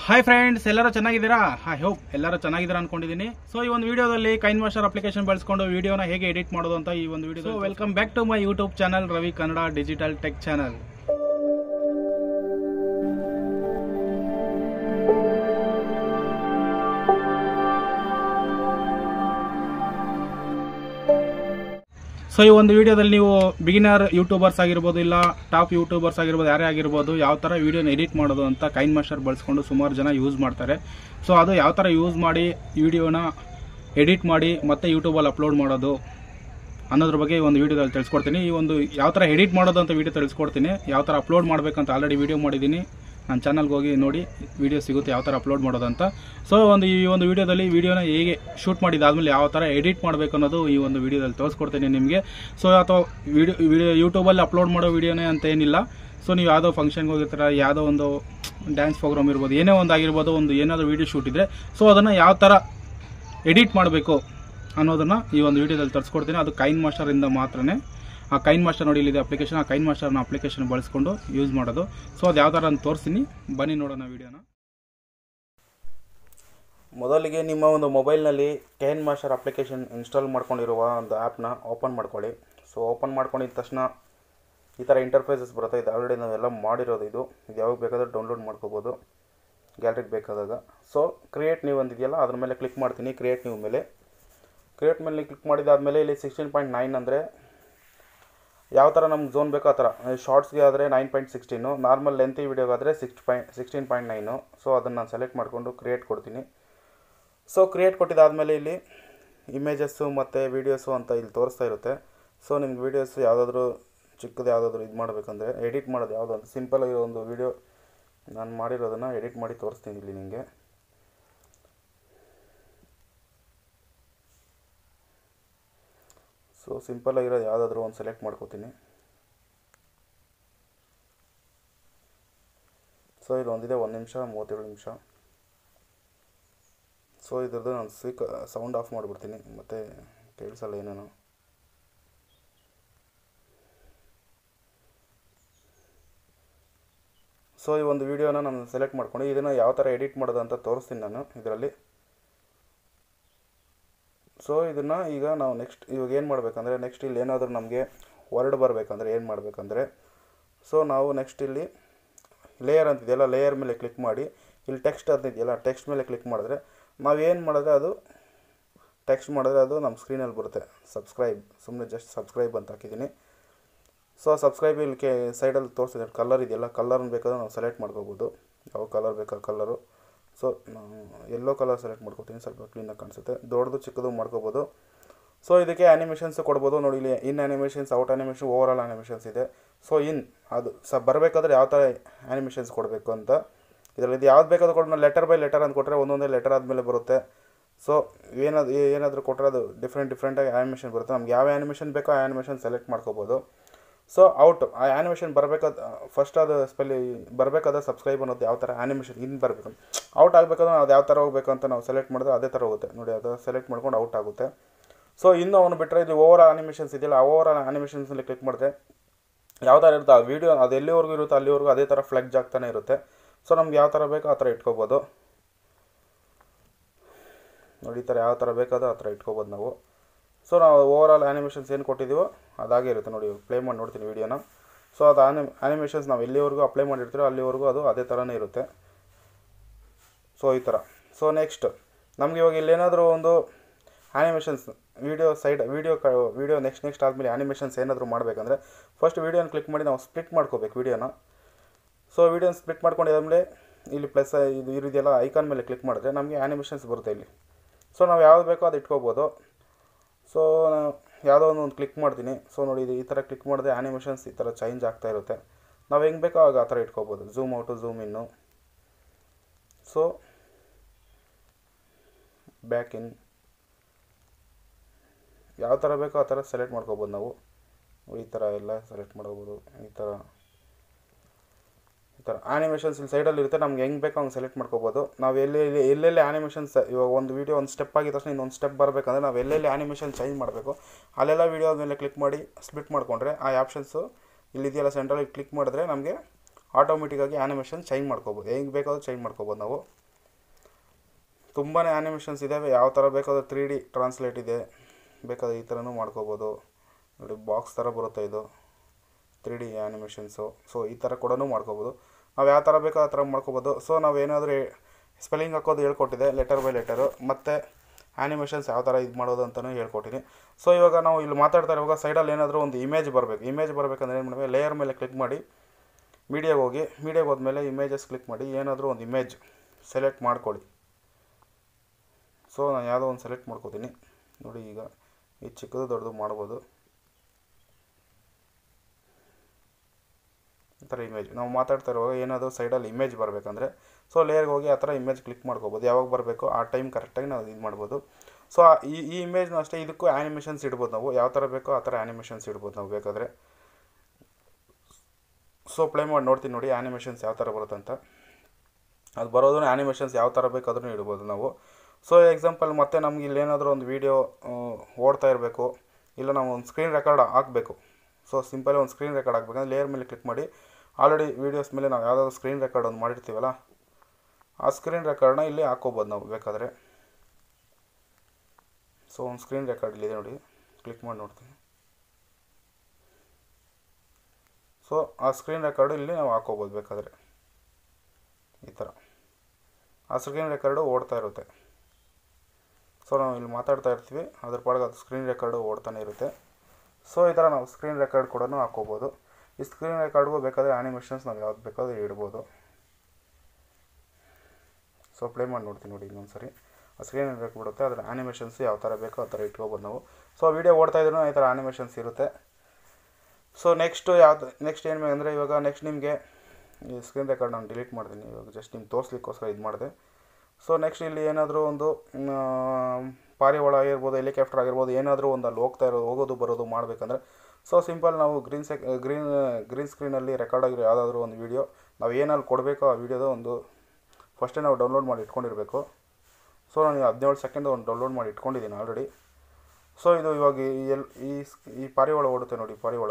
hi friends ಎಲ್ಲರೂ ಚೆನ್ನಾಗಿದ್ದೀರಾ I hope ಎಲ್ಲರೂ ಚೆನ್ನಾಗಿದ್ದೀರಾ ಅನ್ಕೊಂಡಿದ್ದೀನಿ ಸೊ ಈ ಒಂದು ವಿಡಿಯೋದಲ್ಲಿ ಕೈನ್ ಮಾಸ್ಟರ್ ಅಪ್ಲಿಕೇಶನ್ ಬಳಸ್ಕೊಂಡು ವಿಡಿಯೋನ ಹೇಗೆ ಎಡಿಟ್ ಮಾಡೋದು ಅಂತ ಈ ಒಂದು video welcome back to my YouTube channel Ravi Kannada digital tech channel so ಈ ಒಂದು ವಿಡಿಯೋದಲ್ಲಿ ನೀವು ಬಿಗಿನರ್ ಯೂಟ್ಯೂಬರ್ಸ್ ಆಗಿರ್ಬೋದು ಇಲ್ಲ ಟಾಪ್ ಯೂಟ್ಯೂಬರ್ಸ್ ಆಗಿರ್ಬೋದು ಯಾರೇ ಆಗಿರ್ಬೋದು ಯಾವ ಥರ ವಿಡಿಯೋನ ಎಡಿಟ್ ಮಾಡೋದು ಅಂತ ಕೈನ್ ಮಾಸ್ಟರ್ ಬಳಸ್ಕೊಂಡು ಸುಮಾರು ಜನ ಯೂಸ್ ಮಾಡ್ತಾರೆ ಸೊ ಅದು ಯಾವ ಥರ ಯೂಸ್ ಮಾಡಿ ವಿಡಿಯೋನ ಎಡಿಟ್ ಮಾಡಿ ಮತ್ತೆ ಯೂಟ್ಯೂಬಲ್ಲಿ ಅಪ್ಲೋಡ್ ಮಾಡೋದು ಅನ್ನೋದ್ರ ಬಗ್ಗೆ ಈ ಒಂದು ವಿಡಿಯೋದಲ್ಲಿ ತಿಳಿಸ್ಕೊಡ್ತೀನಿ ಈ ಒಂದು ಯಾವ ಥರ ಎಡಿಟ್ ಮಾಡೋದು ಅಂತ ವಿಡಿಯೋ ತಿಳಿಸ್ಕೊಡ್ತೀನಿ ಯಾವ ಥರ ಅಪ್ಲೋಡ್ ಮಾಡಬೇಕಂತ ಆಲ್ರೆಡಿ ವಿಡಿಯೋ ಮಾಡಿದ್ದೀನಿ ನನ್ನ ಚಾನಲ್ಗೆ ಹೋಗಿ ನೋಡಿ ವಿಡಿಯೋ ಸಿಗುತ್ತೆ ಯಾವ ಥರ ಅಪ್ಲೋಡ್ ಮಾಡೋದು ಅಂತ ಸೊ ಒಂದು ಈ ಒಂದು ವಿಡಿಯೋದಲ್ಲಿ ವಿಡಿಯೋನ ಹೇಗೆ ಶೂಟ್ ಮಾಡಿದಾದ್ಮೇಲೆ ಯಾವ ಥರ ಎಡಿಟ್ ಮಾಡಬೇಕು ಅನ್ನೋದು ಈ ಒಂದು ವಿಡಿಯೋದಲ್ಲಿ ತೋರಿಸ್ಕೊಡ್ತೀನಿ ನಿಮಗೆ ಸೊ ಅಥವಾ ವಿಡಿಯೋ ವಿಡಿಯೋ ಯೂಟ್ಯೂಬಲ್ಲಿ ಅಪ್ಲೋಡ್ ಮಾಡೋ ವಿಡಿಯೋನೇ ಅಂತ ಏನಿಲ್ಲ ಸೊ ನೀವು ಯಾವುದೋ ಫಂಕ್ಷನ್ಗೆ ಹೋಗಿರ್ತೀರ ಯಾವುದೋ ಒಂದು ಡ್ಯಾನ್ಸ್ ಪ್ರೋಗ್ರಾಮ್ ಇರ್ಬೋದು ಏನೇ ಒಂದು ಆಗಿರ್ಬೋದು ಒಂದು ಏನಾದರೂ ವಿಡಿಯೋ ಶೂಟ್ ಇದ್ದರೆ ಸೊ ಅದನ್ನು ಯಾವ ಥರ ಎಡಿಟ್ ಮಾಡಬೇಕು ಅನ್ನೋದನ್ನ ಈ ಒಂದು ವಿಡಿಯೋದಲ್ಲಿ ತರಿಸ್ಕೊಡ್ತೀನಿ ಅದು ಕೈನ್ ಮಾಸ್ಟರಿಂದ ಮಾತ್ರನೇ ಆ ಕೈನ್ ಮಾಸ್ಟರ್ ನೋಡಿ ಇಲ್ಲಿದೆ ಅಪ್ಲಿಕೇಶನ್ ಆ ಕೈನ್ ಮಾಸ್ಟರ್ನ ಅಪ್ಲಿಕೇಶನ್ ಬಳಸ್ಕೊಂಡು ಯೂಸ್ ಮಾಡೋದು ಸೊ ಅದು ಯಾವ ಥರ ಅಂತ ತೋರಿಸ್ತೀನಿ ಬನ್ನಿ ನೋಡೋಣ ವಿಡಿಯೋನ ಮೊದಲಿಗೆ ನಿಮ್ಮ ಒಂದು ಮೊಬೈಲ್ನಲ್ಲಿ ಕೈನ್ ಮಾಸ್ಟರ್ ಅಪ್ಲಿಕೇಶನ್ ಇನ್ಸ್ಟಾಲ್ ಮಾಡ್ಕೊಂಡಿರುವ ಒಂದು ಆ್ಯಪ್ನ ಓಪನ್ ಮಾಡ್ಕೊಳ್ಳಿ ಸೊ ಓಪನ್ ಮಾಡ್ಕೊಂಡಿದ ತಕ್ಷಣ ಈ ಥರ ಇಂಟರ್ಫೇಸಸ್ ಬರುತ್ತೆ ಇದು ಆಲ್ರೆಡಿ ನಾವೆಲ್ಲ ಮಾಡಿರೋದು ಇದು ಇದು ಯಾವಾಗ ಬೇಕಾದರೂ ಡೌನ್ಲೋಡ್ ಮಾಡ್ಕೋಬೋದು ಗ್ಯಾಲರಿಗೆ ಬೇಕಾದಾಗ ಸೊ ಕ್ರಿಯೇಟ್ ನ್ಯೂ ಅಂತಿದೆಯಲ್ಲ ಅದ್ರ ಮೇಲೆ ಕ್ಲಿಕ್ ಮಾಡ್ತೀನಿ ಕ್ರಿಯೇಟ್ ನ್ಯೂ ಮೇಲೆ ಕ್ರಿಯೇಟ್ ಮೇಲೆ ಕ್ಲಿಕ್ ಮಾಡಿದಾದಮೇಲೆ ಇಲ್ಲಿ ಸಿಕ್ಸ್ಟೀನ್ ಪಾಯಿಂಟ್ ನೈನ್ ಅಂದರೆ ಯಾವ ಥರ ನಮ್ಗೆ ಝೋನ್ ಬೇಕೋ ಆ ಥರ ಶಾರ್ಟ್ಸ್ಗೆ ಆದರೆ nine point sixteen normal lengthy ವೀಡಿಯೋಗಾದರೆ six point sixteen point nine so ಅದನ್ನು ನಾನು ಸೆಲೆಕ್ಟ್ ಮಾಡಿಕೊಂಡು ಕ್ರಿಯೇಟ್ ಕೊಡ್ತೀನಿ ಸೊ ಕ್ರಿಯೇಟ್ ಕೊಟ್ಟಿದ್ದಾದಮೇಲೆ ಇಲ್ಲಿ ಇಮೇಜಸ್ಸು ಮತ್ತು ವೀಡಿಯೋಸು ಅಂತ ಇಲ್ಲಿ ತೋರಿಸ್ತಾ ಇರುತ್ತೆ ಸೊ ನಿಮ್ಗೆ ವೀಡಿಯೋಸ್ ಯಾವುದಾದ್ರೂ ಚಿಕ್ಕದು ಯಾವುದಾದ್ರೂ ಇದು ಮಾಡಬೇಕಂದ್ರೆ ಎಡಿಟ್ ಮಾಡೋದು ಯಾವುದೋ ಅಂತ ಸಿಂಪಲ್ ಆಗಿರೋ ಒಂದು ವೀಡಿಯೋ ನಾನು ಮಾಡಿರೋದನ್ನು ಎಡಿಟ್ ಮಾಡಿ ತೋರಿಸ್ತೀನಿ ಇಲ್ಲಿ ನಿಮಗೆ ಸೊ ಸಿಂಪಲ್ ಆಗಿರೋದು ಯಾವುದಾದ್ರೂ ಒಂದು ಸೆಲೆಕ್ಟ್ ಮಾಡ್ಕೋತೀನಿ ಸೊ ಇದು ಒಂದಿದೆ ಒಂದು ನಿಮಿಷ ಮೂವತ್ತೇಳು ನಿಮಿಷ ಸೊ ಇದ್ರದ್ದು ನಾನು ಸ್ಪೀಕ್ ಸೌಂಡ್ ಆಫ್ ಮಾಡಿಬಿಡ್ತೀನಿ ಮತ್ತು ಕೇಳಿಸಲ್ಲ ಏನೇನು ಸೊ ಈ ಒಂದು ವಿಡಿಯೋನ ನಾನು ಸೆಲೆಕ್ಟ್ ಮಾಡ್ಕೊಂಡು ಇದನ್ನು ಯಾವ ಥರ ಎಡಿಟ್ ಮಾಡೋದು ಅಂತ ತೋರಿಸ್ತೀನಿ ನಾನು ಇದರಲ್ಲಿ ಸೊ ಇದನ್ನು ಈಗ ನಾವು ನೆಕ್ಸ್ಟ್ ಇವಾಗ ಏನು ಮಾಡಬೇಕಂದ್ರೆ ನೆಕ್ಸ್ಟ್ ಇಲ್ಲಿ ಏನಾದರೂ ನಮಗೆ ವರ್ಡ್ ಬರಬೇಕಂದ್ರೆ ಏನು ಮಾಡಬೇಕಂದ್ರೆ ಸೊ ನಾವು ನೆಕ್ಸ್ಟ್ ಇಲ್ಲಿ ಲೇಯರ್ ಅಂತಿದೆಯಲ್ಲ ಲೇಯರ್ ಮೇಲೆ ಕ್ಲಿಕ್ ಮಾಡಿ ಇಲ್ಲಿ ಟೆಕ್ಸ್ಟ್ ಅಂತಿದೆಯಲ್ಲ ಟೆಕ್ಸ್ಟ್ ಮೇಲೆ ಕ್ಲಿಕ್ ಮಾಡಿದ್ರೆ ನಾವು ಏನು ಮಾಡಿದ್ರೆ ಅದು ಟೆಕ್ಸ್ಟ್ ಮಾಡಿದ್ರೆ ಅದು ನಮ್ಮ ಸ್ಕ್ರೀನಲ್ಲಿ ಬರುತ್ತೆ ಸಬ್ಸ್ಕ್ರೈಬ್ ಸುಮ್ಮನೆ ಜಸ್ಟ್ ಸಬ್ಸ್ಕ್ರೈಬ್ ಅಂತ ಹಾಕಿದ್ದೀನಿ ಸೊ ಸಬ್ಸ್ಕ್ರೈಬ್ ಇಲ್ಲಿ ಕೆ ಸೈಡಲ್ಲಿ ತೋರಿಸಿದೆ ಕಲರ್ ಇದೆಯಲ್ಲ ಕಲರ್ನ ಬೇಕಾದ್ರೆ ನಾವು ಸೆಲೆಕ್ಟ್ ಮಾಡ್ಕೋಬೋದು ಯಾವ ಕಲರ್ ಬೇಕಾ ಕಲರು ಸೊ ನಾನು ಎಲ್ಲೋ ಕಲರ್ ಸೆಲೆಕ್ಟ್ ಮಾಡ್ಕೊತೀನಿ ಸ್ವಲ್ಪ ಕ್ಲೀನಾಗಿ ಕಾಣಿಸುತ್ತೆ ದೊಡ್ಡದು ಚಿಕ್ಕದು ಮಾಡ್ಕೋಬೋದು ಸೊ ಇದಕ್ಕೆ ಆ್ಯನಿಮೇಷನ್ಸ್ ಕೊಡ್ಬೋದು ನೋಡಿ ಇಲ್ಲಿ in animations out animation over all animations ಇದೆ ಸೊ ಇನ್ ಅದು ಸ ಬರಬೇಕಾದ್ರೆ ಯಾವ ಥರ ಆ್ಯನಿಮೇಷನ್ಸ್ ಕೊಡಬೇಕು ಅಂತ ಇದರಲ್ಲಿ ಯಾವ್ದು ಬೇಕಾದ್ರೂ ಕೊಟ್ಟು ನಾವು ಲೆಟರ್ ಬೈ ಲೆಟರ್ ಅಂತ ಕೊಟ್ಟರೆ ಒಂದೊಂದೇ ಲೆಟರ್ ಆದಮೇಲೆ ಬರುತ್ತೆ ಸೊ ಏನಾದ್ರು ಏನಾದರೂ ಕೊಟ್ಟರೆ ಅದು ಡಿಫ್ರೆಂಟ್ ಡಿಫ್ರೆಂಟಾಗಿ ಆ್ಯನಿಮೇಷನ್ ಬರುತ್ತೆ ನಮ್ಗೆ ಯಾವ ಆ್ಯನಿಮೇಷನ್ ಬೇಕೋ ಆ ಆ್ಯನಿಮೇಷನ್ ಸೆಲೆಕ್ಟ್ ಮಾಡ್ಕೋಬೋದು ಸೊ ಔಟ್ ಆ ಆ್ಯನಿಮೇಷನ್ ಬರಬೇಕಾದ ಫಸ್ಟ್ ಅದು ಸ್ಪೆಲ್ಲಿ ಬರಬೇಕಾದ ಸಬ್ಸ್ಕ್ರೈಬ್ ಅನ್ನೋದು ಯಾವ ಥರ ಆ್ಯನಿಮೇಷನ್ ಇನ್ನು ಬರಬೇಕು ಔಟ್ ಆಗಬೇಕಾದ್ರೆ ಅದು ಯಾವ ಥರ ಹೋಗ್ಬೇಕು ಅಂತ ನಾವು ಸೆಲೆಕ್ಟ್ ಮಾಡಿದ್ರೆ ಅದೇ ಥರ ಹೋಗುತ್ತೆ ನೋಡಿ ಅದು ಸೆಲೆಕ್ಟ್ ಮಾಡ್ಕೊಂಡು ಔಟ್ ಆಗುತ್ತೆ ಸೊ ಇನ್ನು ಅವನು ಬಿಟ್ಟರೆ ಇದು ಓವರ್ ಆನಿಮೇಷನ್ಸ್ ಇದೆಯಲ್ಲ ಆ ಓವರ್ ಆನಿಮೇಷನ್ಸಲ್ಲಿ ಕ್ಲಿಕ್ ಮಾಡಿದ್ರೆ ಯಾವ ಥರ ಇರುತ್ತೆ ಆ ವೀಡಿಯೋ ಅದು ಎಲ್ಲಿವರೆಗೂ ಇರುತ್ತೋ ಅಲ್ಲಿವರೆಗೂ ಅದೇ ಥರ ಫ್ಲೆಕ್ಜ್ ಆಗ್ತಾನೆ ಇರುತ್ತೆ ಸೊ ನಮ್ಗೆ ಯಾವ ಥರ ಬೇಕೋ ಆ ಥರ ಇಟ್ಕೋಬೋದು ನೋಡಿ ಈ ಥರ ಯಾವ ಥರ ಬೇಕಾದೋ ಆ ಥರ ಇಟ್ಕೋಬೋದು ನಾವು ಸೊ ನಾವು ಓವರ್ ಆಲ್ ಆ್ಯನಿಮೇಷನ್ಸ್ ಏನು ಕೊಟ್ಟಿದ್ದೀವೋ ಅದಾಗೆ ಇರುತ್ತೆ ನೋಡಿ ಪ್ಲೇ ಮಾಡಿ ನೋಡ್ತೀನಿ ವೀಡಿಯೋನ ಸೊ ಅದು ಆನಿ ಆ್ಯನಿಮೇಷನ್ಸ್ ನಾವು ಎಲ್ಲಿವರೆಗೂ ಅಪ್ಲೈ ಮಾಡಿರ್ತೀರೋ ಅಲ್ಲಿವರೆಗೂ ಅದು ಅದೇ ಥರನೇ ಇರುತ್ತೆ ಸೊ ಈ ಥರ ಸೊ ನೆಕ್ಸ್ಟ್ ನಮಗೆ ಇವಾಗ ಇಲ್ಲೇನಾದರೂ ಒಂದು ಆ್ಯನಿಮೇಷನ್ಸ್ ವೀಡಿಯೋ ಸೈಡ್ ವೀಡಿಯೋ ಕ ವೀಡಿಯೋ ನೆಕ್ಸ್ಟ್ ನೆಕ್ಸ್ಟ್ ಆದಮೇಲೆ ಆ್ಯನಿಮೇಷನ್ಸ್ ಏನಾದರೂ ಮಾಡಬೇಕಂದ್ರೆ ಫಸ್ಟ್ ವೀಡಿಯೋನ ಕ್ಲಿಕ್ ಮಾಡಿ ನಾವು ಸ್ಪ್ಲಿಟ್ ಮಾಡ್ಕೋಬೇಕು ವೀಡಿಯೋನ ಸೊ ವೀಡಿಯೋನ ಸ್ಪ್ಲಿಟ್ ಮಾಡ್ಕೊಂಡಿದ್ದಾದಮೇಲೆ ಇಲ್ಲಿ ಪ್ಲಸ್ ಇದು ಇರಿದೆಯಲ್ಲ ಐಕಾನ್ ಮೇಲೆ ಕ್ಲಿಕ್ ಮಾಡಿದ್ರೆ ನಮಗೆ ಆ್ಯನಿಮೇಷನ್ಸ್ ಬರುತ್ತೆ ಇಲ್ಲಿ ಸೊ ನಾವು ಯಾವ್ದು ಬೇಕೋ ಅದು ಇಟ್ಕೋಬೋದು ಸೊ ಯಾವುದೋ ಒಂದು ಒಂದು ಕ್ಲಿಕ್ ಮಾಡ್ತೀನಿ ಸೊ ನೋಡಿ ಇದು ಈ ಥರ ಕ್ಲಿಕ್ ಮಾಡಿದ್ರೆ ಆ್ಯನಿಮೇಷನ್ಸ್ ಈ ಥರ ಚೇಂಜ್ ಆಗ್ತಾ ಇರುತ್ತೆ ನಾವು ಹೆಂಗೆ ಬೇಕೋ ಆಗ ಆ ಥರ ಇಟ್ಕೋಬೋದು zoom out zoom in so back in ಯಾವ ಥರ ಬೇಕೋ ಆ ಥರ ಸೆಲೆಕ್ಟ್ ಮಾಡ್ಕೋಬೋದು ನಾವು ಈ ಥರ ಎಲ್ಲ ಸೆಲೆಕ್ಟ್ ಮಾಡ್ಕೋಬೋದು ಈ ಥರ ಈ ಥರ ಆ್ಯನಿಮೇಷನ್ಸ್ ಇಲ್ಲಿ ಸೈಡಲ್ಲಿ ಇರುತ್ತೆ ನಮ್ಗೆ ಹೆಂಗೆ ಬೇಕೋ ಹಂಗೆ ಸೆಲೆಕ್ಟ್ ಮಾಡ್ಕೋಬೋದು ನಾವು ಎಲ್ಲೆಲ್ಲಿ ಎಲ್ಲೆಲ್ಲಿ ಆ್ಯನಿಮೇಷನ್ಸ್ ಇವಾಗ ಒಂದು ವೀಡಿಯೋ ಒಂದು ಸ್ಟೆಪ್ ಆಗಿದ ತಕ್ಷಣ ಇನ್ನೊಂದು ಸ್ಟೆಪ್ ಬರಬೇಕಂದ್ರೆ ನಾವು ಎಲ್ಲೆಲ್ಲಿ ಆ್ಯನಿಮೇಷನ್ ಚೇಂಜ್ ಮಾಡಬೇಕು ಅಲ್ಲೆಲ್ಲ ವೀಡಿಯೋ ಮೇಲೆ ಕ್ಲಿಕ್ ಮಾಡಿ ಸ್ಪ್ಲಿಟ್ ಮಾಡಿಕೊಂಡ್ರೆ ಆ ಆಪ್ಷನ್ಸು ಇಲ್ಲಿದೆಯಲ್ಲ ಸೆಂಟ್ರಲ್ಲಿ ಕ್ಲಿಕ್ ಮಾಡಿದ್ರೆ ನಮಗೆ ಆಟೋಮೆಟಿಕ್ಕಾಗಿ ಆ್ಯನಿಮೇಷನ್ ಚೇಂಜ್ ಮಾಡ್ಕೋಬೋದು ಹೆಂಗೆ ಬೇಕಾದ್ರೂ ಚೇಂಜ್ ಮಾಡ್ಕೋಬೋದು ನಾವು ತುಂಬಾ ಆ್ಯನಿಮೇಷನ್ಸ್ ಇದ್ದಾವೆ ಯಾವ ಥರ ಬೇಕಾದ್ರೂ ತ್ರೀ ಡಿ ಟ್ರಾನ್ಸ್ಲೇಟ್ ಇದೆ ಬೇಕಾದ್ರೆ ಈ ಥರನೂ ಮಾಡ್ಕೋಬೋದು ನೋಡಿ ಬಾಕ್ಸ್ ಥರ ಬರುತ್ತೆ ಇದು ತ್ರೀ ಡಿ ಆ್ಯನಿಮೇಷನ್ಸು ಸೊ ಈ ಥರ ಕೂಡ ಮಾಡ್ಕೋಬೋದು ನಾವು ಯಾವ ಥರ ಬೇಕೋ ಆ ಥರ ಮಾಡ್ಕೋಬೋದು ಸೊ ನಾವು ಏನಾದರೂ ಸ್ಪೆಲ್ಲಿಂಗ್ ಹಾಕೋದು ಹೇಳ್ಕೊಟ್ಟಿದೆ ಲೆಟರ್ ಬೈ ಲೆಟರು ಮತ್ತು ಆ್ಯನಿಮೇಷನ್ಸ್ ಯಾವ ಥರ ಇದು ಮಾಡೋದು ಅಂತಲೂ ಹೇಳ್ಕೊಟ್ಟಿನಿ ಸೊ ಇವಾಗ ನಾವು ಇಲ್ಲಿ ಮಾತಾಡ್ತಾ ಇರುವಾಗ ಸೈಡಲ್ಲಿ ಏನಾದರೂ ಒಂದು ಇಮೇಜ್ ಬರಬೇಕು ಇಮೇಜ್ ಬರಬೇಕಂದ್ರೆ ಏನು ಮಾಡಬೇಕು ಲೇಯರ್ ಮೇಲೆ ಕ್ಲಿಕ್ ಮಾಡಿ ಮೀಡಿಯಾಗೆ ಹೋಗಿ ಮೀಡಿಯಾಗೆ ಹೋದ್ಮೇಲೆ ಇಮೇಜಸ್ ಕ್ಲಿಕ್ ಮಾಡಿ ಏನಾದರೂ ಒಂದು ಇಮೇಜ್ ಸೆಲೆಕ್ಟ್ ಮಾಡ್ಕೊಳ್ಳಿ ಸೊ ನಾನು ಯಾವುದೋ ಒಂದು ಸೆಲೆಕ್ಟ್ ಮಾಡ್ಕೋತೀನಿ ನೋಡಿ ಈಗ ಈ ಚಿಕ್ಕದು ದೊಡ್ಡದು ಮಾಡ್ಬೋದು ಈ ಥರ ಇಮೇಜ್ ನಾವು ಮಾತಾಡ್ತಾ ಇರುವಾಗ ಏನಾದರೂ ಸೈಡಲ್ಲಿ ಇಮೇಜ್ ಬರಬೇಕಂದ್ರೆ ಸೊ ಲೇಯರ್ಗೆ ಹೋಗಿ ಆ ಥರ ಇಮೇಜ್ ಕ್ಲಿಕ್ ಮಾಡ್ಕೋಬೋದು ಯಾವಾಗ ಬರಬೇಕು ಆ ಟೈಮ್ ಕರೆಕ್ಟಾಗಿ ನಾವು ಇದು ಮಾಡ್ಬೋದು ಸೊ ಈ ಈ ಇಮೇಜ್ನ ಅಷ್ಟೇ ಇದಕ್ಕೂ ಆ್ಯನಿಮೇಷನ್ಸ್ ಇಡ್ಬೋದು ನಾವು ಯಾವ ಥರ ಬೇಕೋ ಆ ಥರ ಆ್ಯನಿಮೇಷನ್ಸ್ ಇಡ್ಬೋದು ನಾವು ಬೇಕಾದರೆ ಸೊ ಪ್ಲೇ ಮಾಡಿ ನೋಡ್ತೀನಿ ನೋಡಿ ಆ್ಯನಿಮೇಷನ್ಸ್ ಯಾವ ಥರ ಬರುತ್ತೆ ಅಂತ ಅದು ಬರೋದನ್ನ ಆ್ಯನಿಮೇಷನ್ಸ್ ಯಾವ ಥರ ಬೇಕು ಅದನ್ನು ಇಡ್ಬೋದು ನಾವು ಸೊ ಎಕ್ಸಾಂಪಲ್ ಮತ್ತೆ ನಮ್ಗೆ ಇಲ್ಲಿ ಏನಾದರೂ ಒಂದು ವೀಡಿಯೋ ಓಡ್ತಾ ಇರಬೇಕು ಇಲ್ಲ ನಾವು ಒಂದು ಸ್ಕ್ರೀನ್ ರೆಕಾರ್ಡ್ ಹಾಕಬೇಕು ಸೊ ಸಿಂಪಲ್ ಒಂದು ಸ್ಕ್ರೀನ್ ರೆಕಾರ್ಡ್ ಹಾಕ್ಬೇಕಂದ್ರೆ ಲೇಯರ್ ಮೇಲೆ ಕ್ಲಿಕ್ ಮಾಡಿ ಆಲ್ರೆಡಿ ವೀಡಿಯೋಸ್ ಮೇಲೆ ನಾವು ಯಾವುದಾದ್ರು ಸ್ಕ್ರೀನ್ ರೆಕಾರ್ಡ್ ಒಂದು ಮಾಡಿರ್ತೀವಲ್ಲ ಆ ಸ್ಕ್ರೀನ್ ರೆಕಾರ್ಡ್ನ ಇಲ್ಲಿ ಹಾಕೋಬೋದು ನಾವು ಬೇಕಾದರೆ ಸೊ ಒಂದು ಸ್ಕ್ರೀನ್ ರೆಕಾರ್ಡ್ ಇಲ್ಲಿದೆ ನೋಡಿ ಕ್ಲಿಕ್ ಮಾಡಿ ನೋಡ್ತೀನಿ ಸೊ ಆ ಸ್ಕ್ರೀನ್ ರೆಕಾರ್ಡು ಇಲ್ಲಿ ನಾವು ಹಾಕೋಬೋದು ಬೇಕಾದರೆ ಈ ಥರ ಆ ಸ್ಕ್ರೀನ್ ರೆಕಾರ್ಡು ಓಡ್ತಾ ಇರುತ್ತೆ ಸೊ ನಾವು ಇಲ್ಲಿ ಮಾತಾಡ್ತಾ ಇರ್ತೀವಿ ಅದ್ರ ಪಾಡಿಗೆ ಅದು ಸ್ಕ್ರೀನ್ ರೆಕಾರ್ಡು ಓಡ್ತಾನೆ ಇರುತ್ತೆ ಸೊ ಈ ಥರ ನಾವು ಸ್ಕ್ರೀನ್ ರೆಕಾರ್ಡ್ ಕೂಡ ಹಾಕೋಬೋದು ಈ ಸ್ಕ್ರೀನ್ ರೆಕಾರ್ಡ್ಗೂ ಬೇಕಾದರೆ ಆ್ಯನಿಮೇಷನ್ಸ್ ನಾವು ಯಾವ್ದು ಬೇಕಾದರೂ ಇಡ್ಬೋದು ಸೊ ಪ್ಲೇ ಮಾಡಿ ನೋಡ್ತೀನಿ ನೋಡಿ ಇನ್ನೊಂದು ಸರಿ ಆ ಸ್ಕ್ರೀನ್ ರೆಕಾರ್ಡ್ ಬಿಡುತ್ತೆ ಅದರ ಆ್ಯನಿಮೇಷನ್ಸ್ ಯಾವ ಥರ ಬೇಕೋ ಆ ಥರ ಇಟ್ಕೋಬೋದು ನಾವು ಸೊ ವೀಡಿಯೋ ಓಡ್ತಾ ಇದ್ರೂ ಈ ಥರ ಆ್ಯನಿಮೇಷನ್ಸ್ ಇರುತ್ತೆ ಸೊ ನೆಕ್ಸ್ಟು ಯಾವ್ದು ನೆಕ್ಸ್ಟ್ ಏನು ಅಂದರೆ ಇವಾಗ ನೆಕ್ಸ್ಟ್ ನಿಮಗೆ ಈ ಸ್ಕ್ರೀನ್ ರೆಕಾರ್ಡ್ ನಾನು ಡಿಲೀಟ್ ಮಾಡ್ತೀನಿ ಇವಾಗ ಜಸ್ಟ್ ನಿಮ್ಗೆ ತೋರಿಸ್ಲಿಕ್ಕೋಸ್ಕರ ಇದು ಮಾಡಿದೆ ಸೊ ನೆಕ್ಸ್ಟ್ ಇಲ್ಲಿ ಏನಾದರೂ ಒಂದು ಪಾರಿವಾಳ ಆಗಿರ್ಬೋದು ಹೆಲಿಕಾಪ್ಟರ್ ಆಗಿರ್ಬೋದು ಏನಾದರೂ ಒಂದು ಅಲ್ಲಿ ಹೋಗ್ತಾ ಇರೋದು ಹೋಗೋದು ಬರೋದು ಮಾಡಬೇಕಂದ್ರೆ ಸೊ ಸಿಂಪಲ್ ನಾವು ಗ್ರೀನ್ ಸೆಕ್ ಗ್ರೀನ್ ಗ್ರೀನ್ ಸ್ಕ್ರೀನಲ್ಲಿ ರೆಕಾರ್ಡ್ ಆಗಿರೋ ಯಾವುದಾದ್ರೂ ಒಂದು ವೀಡಿಯೋ ನಾವು ಏನಲ್ಲಿ ಕೊಡಬೇಕೋ ಆ ವೀಡಿಯೋದ ಒಂದು ಫಸ್ಟೇ ನಾವು ಡೌನ್ಲೋಡ್ ಮಾಡಿ ಇಟ್ಕೊಂಡಿರಬೇಕು ಸೊ ನಾನು ಹದಿನೇಳು ಸೆಕೆಂಡ್ ಒಂದು ಡೌನ್ಲೋಡ್ ಮಾಡಿ ಇಟ್ಕೊಂಡಿದ್ದೀನಿ ಆಲ್ರೆಡಿ ಸೊ ಇದು ಇವಾಗ ಈ ಎಲ್ ಈ ಸ್- ಈ ಪಾರಿವಾಳ ಓಡುತ್ತೆ ನೋಡಿ ಪಾರಿವಾಳ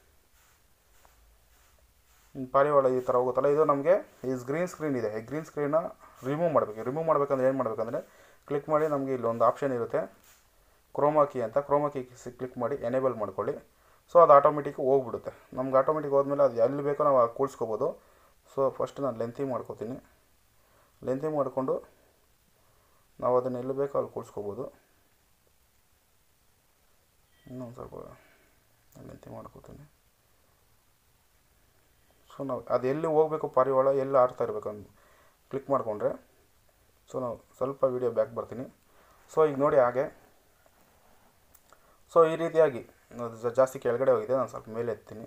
ಈ ಪಾರಿವಾಳ ಈ ಥರ ಹೋಗುತ್ತಲ್ಲ ಇದು ನಮಗೆ ಈ ಗ್ರೀನ್ ಸ್ಕ್ರೀನ್ ಇದೆ ಈ ಗ್ರೀನ್ ಸ್ಕ್ರೀನ್ನ ರಿಮೂವ್ ಮಾಡಬೇಕು ರಿಮೂವ್ ಮಾಡಬೇಕಂದ್ರೆ ಏನು ಮಾಡಬೇಕಂದ್ರೆ ಕ್ಲಿಕ್ ಮಾಡಿ ನಮಗೆ ಇಲ್ಲಿ ಒಂದು ಆಪ್ಷನ್ ಇರುತ್ತೆ ಕ್ರೋಮಾ ಕೀ ಅಂತ ಕ್ರೋಮಾ ಕೀ ಕ್ಲಿಕ್ ಮಾಡಿ ಎನೇಬಲ್ ಮಾಡ್ಕೊಳ್ಳಿ ಸೊ ಅದು ಆಟೋಮೆಟಿಕ್ ಹೋಗ್ಬಿಡುತ್ತೆ ನಮ್ಗೆ ಆಟೋಮೆಟಿಕ್ ಹೋದ್ಮೇಲೆ ಅದು ಎಲ್ಲಿ ಬೇಕೋ ನಾವು ಕೂಡಿಸ್ಕೋಬೋದು ಸೊ ಫಸ್ಟ್ ನಾನು ಲೆಂತಿ ಮಾಡ್ಕೋತೀನಿ ಲೆಂತಿ ಮಾಡಿಕೊಂಡು ನಾವು ಅದನ್ನು ಎಲ್ಲಿ ಬೇಕೋ ಅಲ್ಲಿ ಕೂಡಿಸ್ಕೋಬೋದು ಇನ್ನೊಂದು ಸ್ವಲ್ಪ ಲೆಂತಿ ಮಾಡ್ಕೋತೀನಿ ಸೊ ನಾವು ಅದು ಎಲ್ಲಿ ಹೋಗಬೇಕು ಪಾರಿವಾಳ ಎಲ್ಲಿ ಆಡ್ತಾ ಇರಬೇಕು ಅಂತ ಕ್ಲಿಕ್ ಮಾಡಿಕೊಂಡ್ರೆ ಸೊ ನಾವು ಸ್ವಲ್ಪ ವೀಡಿಯೋ ಬ್ಯಾಕ್ ಬರ್ತೀನಿ ಸೊ ಈಗ ನೋಡಿ ಹಾಗೆ ಸೊ ಈ ರೀತಿಯಾಗಿ ಅದು ಜ- ಜಾಸ್ತಿ ಕೆಳಗಡೆ ಹೋಗಿದೆ ನಾನು ಸ್ವಲ್ಪ ಮೇಲೆ ಎತ್ತೀನಿ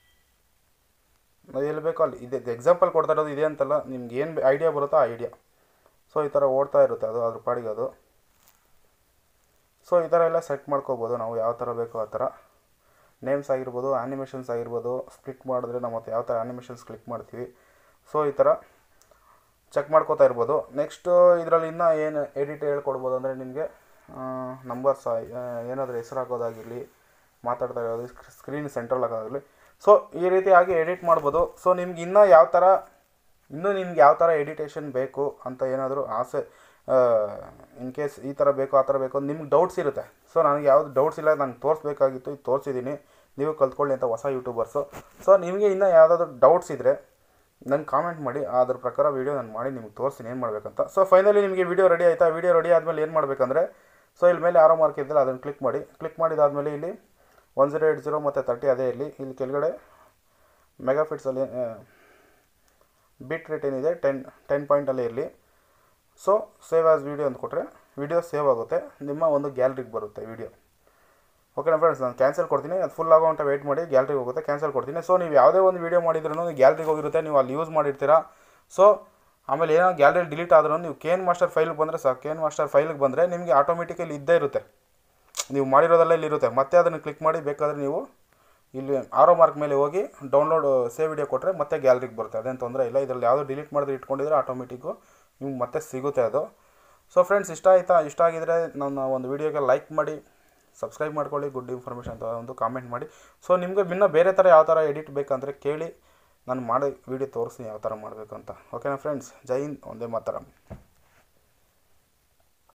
ನಾವು ಎಲ್ಲಿ ಬೇಕೋ ಅಲ್ಲಿ ಇದೆ ಎಕ್ಸಾಂಪಲ್ ಕೊಡ್ತಾ ಇರೋದು ಇದೆ ಅಂತಲ್ಲ ನಿಮ್ಗೆ ಏನು ಐಡಿಯಾ ಬರುತ್ತೋ ಆ ಐಡಿಯಾ ಸೊ ಈ ಥರ ಓಡ್ತಾ ಇರುತ್ತೆ ಅದು ಅದ್ರ ಪಾಡಿಗೆ ಅದು ಸೊ ಈ ಥರ ಎಲ್ಲ ಸೆಟ್ ಮಾಡ್ಕೋಬೋದು ನಾವು ಯಾವ ಥರ ಬೇಕೋ ಆ ಥರ ನೇಮ್ಸ್ ಆಗಿರ್ಬೋದು ಆ್ಯನಿಮೇಷನ್ಸ್ ಆಗಿರ್ಬೋದು ಕ್ಲಿಕ್ ಮಾಡಿದ್ರೆ ನಾವು ಮತ್ತೆ ಯಾವ ಥರ ಆ್ಯನಿಮೇಷನ್ಸ್ ಕ್ಲಿಕ್ ಮಾಡ್ತೀವಿ ಸೊ ಈ ಥರ ಚೆಕ್ ಮಾಡ್ಕೋತಾ ಇರ್ಬೋದು ನೆಕ್ಸ್ಟು ಇದರಲ್ಲಿ ಇನ್ನೂ ಏನು ಎಡಿಟ್ ಹೇಳ್ಕೊಡ್ಬೋದು ಅಂದರೆ ನಿಮಗೆ ನಂಬರ್ಸ್ ಏನಾದರೂ ಹೆಸರು ಹಾಕೋದಾಗಿರಲಿ ಮಾತಾಡ್ತಾ ಇರೋದು ಸ್ಕ್ರೀನ್ ಸೆಂಟ್ರಲ್ ಹಾಕೋದಾಗಲಿ ಸೊ ಈ ರೀತಿಯಾಗಿ ಎಡಿಟ್ ಮಾಡ್ಬೋದು ಸೊ ನಿಮ್ಗೆ ಇನ್ನೂ ಯಾವ ಥರ ಇನ್ನೂ ನಿಮ್ಗೆ ಯಾವ ಥರ ಎಡಿಟೇಷನ್ ಬೇಕು ಅಂತ ಏನಾದರೂ ಆಸೆ ಇನ್ ಕೇಸ್ ಈ ಥರ ಬೇಕು ಆ ಥರ ಬೇಕು ನಿಮ್ಗೆ ಡೌಟ್ಸ್ ಇರುತ್ತೆ ಸೊ ನನಗೆ ಯಾವ್ದು ಡೌಟ್ಸ್ ಇಲ್ಲ ನನಗೆ ತೋರಿಸ್ಬೇಕಾಗಿತ್ತು ಇದು ತೋರಿಸಿದ್ದೀನಿ ನೀವು ಕಲ್ತ್ಕೊಳ್ಳಿ ಅಂತ ಹೊಸ ಯೂಟ್ಯೂಬರ್ಸು ಸೊ ನಿಮಗೆ ಇನ್ನೂ ಯಾವುದಾದ್ರು ಡೌಟ್ಸ್ ಇದ್ದರೆ ನನಗೆ ಕಾಮೆಂಟ್ ಮಾಡಿ ಅದ್ರ ಪ್ರಕಾರ ವೀಡಿಯೋ ನಾನು ಮಾಡಿ ನಿಮ್ಗೆ ತೋರಿಸ್ತೀನಿ ಏನು ಮಾಡಬೇಕಂತ ಸೊ ಫೈನಲಿ ನಿಮಗೆ ವೀಡಿಯೋ ರೆಡಿ ಆಯಿತಾ ವೀಡಿಯೋ ರೆಡಿ ಆದಮೇಲೆ ಏನು ಮಾಡಬೇಕಂದ್ರೆ ಸೊ ಇಲ್ಲಿ ಮೇಲೆ ಆರೋ ಮಾರ್ಕ್ ಇದ್ದರೆ ಅದನ್ನು ಕ್ಲಿಕ್ ಮಾಡಿ ಕ್ಲಿಕ್ ಮಾಡಿದಾದಮೇಲೆ ಇಲ್ಲಿ ಒನ್ ಜೀರೋ ಏಟ್ ಜೀರೋ ಮತ್ತು ತರ್ಟಿ ಅದೇ ಇರಲಿ ಇಲ್ಲಿ ಕೆಳಗಡೆ ಮೆಗಾಫಿಟ್ಸಲ್ಲಿ ಬಿಟ್ ರೇಟ್ ಏನಿದೆ ಟೆನ್ ಟೆನ್ ಪಾಯಿಂಟಲ್ಲೇ ಇರಲಿ ಸೊ ಸೇವ್ ಆಸ್ ವೀಡಿಯೋ ಅಂತ ಕೊಟ್ಟರೆ ವೀಡಿಯೋ ಸೇವ್ ಆಗುತ್ತೆ ನಿಮ್ಮ ಒಂದು ಗ್ಯಾಲರಿಗೆ ಬರುತ್ತೆ ವೀಡಿಯೋ ಓಕೆನಾ ಫ್ರೆಂಡ್ಸ್ ನಾನು ಕ್ಯಾನ್ಸಲ್ ಕೊಡ್ತೀನಿ ಅದು ಫುಲ್ ಆಗೋ ಅಂತ ವೆಯ್ಟ್ ಮಾಡಿ ಗ್ಯಾಲರಿಗೆ ಹೋಗುತ್ತೆ ಕ್ಯಾನ್ಸಲ್ ಕೊಡ್ತೀನಿ ಸೊ ನೀವು ಯಾವುದೇ ಒಂದು ವೀಡಿಯೋ ಮಾಡಿದ್ರೂ ಗ್ಯಾಲರಿಗೆ ಹೋಗಿರುತ್ತೆ ನೀವು ಅಲ್ಲಿ ಯೂಸ್ ಮಾಡಿರ್ತೀರಾ ಸೊ ಆಮೇಲೆ ಏನೋ ಗ್ಯಾಲರಿ ಡಿಲೀಟ್ ಆದ್ರೂ ನೀವು ಕೇನ್ ಮಾಸ್ಟರ್ ಫೈಲ್ಗೆ ಬಂದರೆ ಸಾಕು ಕೇನ್ ಮಾಸ್ಟರ್ ಫೈಲ್ಗೆ ಬಂದರೆ ನಿಮಗೆ ಆಟೋಮೆಟಿಕಲಿ ಇದ್ದೇ ಇರುತ್ತೆ ನೀವು ಮಾಡಿರೋದೆಲ್ಲ ಇಲ್ಲಿ ಇರುತ್ತೆ ಮತ್ತೆ ಅದನ್ನು ಕ್ಲಿಕ್ ಮಾಡಿ ಬೇಕಾದರೆ ನೀವು ಇಲ್ಲಿ ಆರೋ ಮಾರ್ಕ್ ಮೇಲೆ ಹೋಗಿ ಡೌನ್ಲೋಡ್ ಸೇವ್ ವಿಡಿಯೋ ಕೊಟ್ಟರೆ ಮತ್ತೆ ಗ್ಯಾಲರಿಗೆ ಬರುತ್ತೆ ಅದೇನು ತೊಂದರೆ ಇಲ್ಲ ಇದರಲ್ಲಿ ಯಾವುದೋ ಡಿಲೀಟ್ ಮಾಡಿದ್ರೆ ಇಟ್ಕೊಂಡಿದ್ರೆ ಆಟೋಮೆಟಿಕ್ಕು ನಿಮ್ಗೆ ಮತ್ತೆ ಸಿಗುತ್ತೆ ಅದು ಸೊ ಫ್ರೆಂಡ್ಸ್ ಇಷ್ಟ ಆಯಿತಾ ಇಷ್ಟ ಆಗಿದರೆ ನನ್ನ ಒಂದು ವೀಡಿಯೋಗೆ ಲೈಕ್ ಮಾಡಿ ಸಬ್ಸ್ಕ್ರೈಬ್ ಮಾಡ್ಕೊಳ್ಳಿ ಗುಡ್ ಇನ್ಫಾರ್ಮೇಷನ್ ಅಂತ ಒಂದು ಕಾಮೆಂಟ್ ಮಾಡಿ ಸೊ ನಿಮಗೆ ಇನ್ನೂ ಬೇರೆ ಥರ ಯಾವ ಥರ ಎಡಿಟ್ ಬೇಕಂದರೆ ಕೇಳಿ ನಾನು ಮಾಡೋ ವೀಡಿಯೋ ತೋರಿಸ್ತೀನಿ ಯಾವ ಥರ ಮಾಡಬೇಕು ಅಂತ ಓಕೆನಾ ಫ್ರೆಂಡ್ಸ್ ಜೈ ಹಿಂದ್ ಒಂದೇ ಮಾತರಂ